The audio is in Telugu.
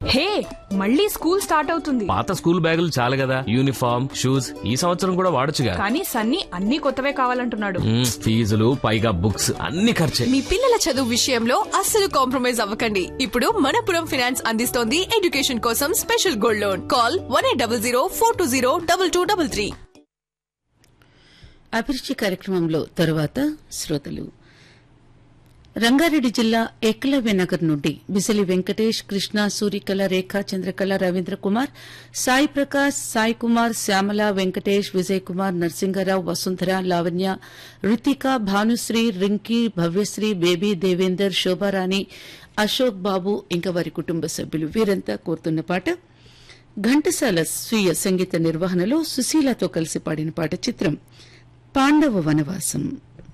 హే మళ్ళీ స్కూల్ స్టార్ట్ అవుతుంది పాత స్కూల్ బ్యాగులు చాలు కదా యూనిఫామ్ షూస్ ఈ సంవత్సరం కూడా వాడొచ్చుగా కానీ సన్నీ అన్ని కొత్తవే కావాలంటున్నాడు మ్మ్, ఫీజులు పైగా బుక్స్ అన్ని ఖర్చే మీ పిల్లల చదువు విషయంలో అస్సలు కాంప్రమైజ్ అవ్వకండి ఇప్పుడు మనపురం ఫినాన్స్ అందిస్తోంది ఎడ్యుకేషన్ కోసం special gold loan call one eight double zero four two zero double two double three అభిరుచి కార్యక్రమంలో తరువాత శ్రోతలు రంగారెడ్డి జిల్లా ఏకలవ్య నగర్ నుండి బిసలి వెంకటేష్ కృష్ణ సూర్యకళ రేఖ చంద్రకళ రవీంద్ర కుమార్ సాయి ప్రకాష్ సాయి కుమార్ శ్యామల వెంకటేష్ విజయ్ కుమార్ నరసింగరావు వసుంధర లావణ్య రితిక భానుశ్రీ రింకీ భవ్యశ్రీ బేబీ దేవేందర్ శోభారాణి అశోక్ బాబు ఇంకా వారి కుటుంబ సభ్యులు వీరంతా కోరుతున్న పాట ఘంటసాల స్వీయ సంగీత నిర్వహణలో సుశీలతో కలిసి పాడిన పాట చిత్రం పాండవ వనవాసం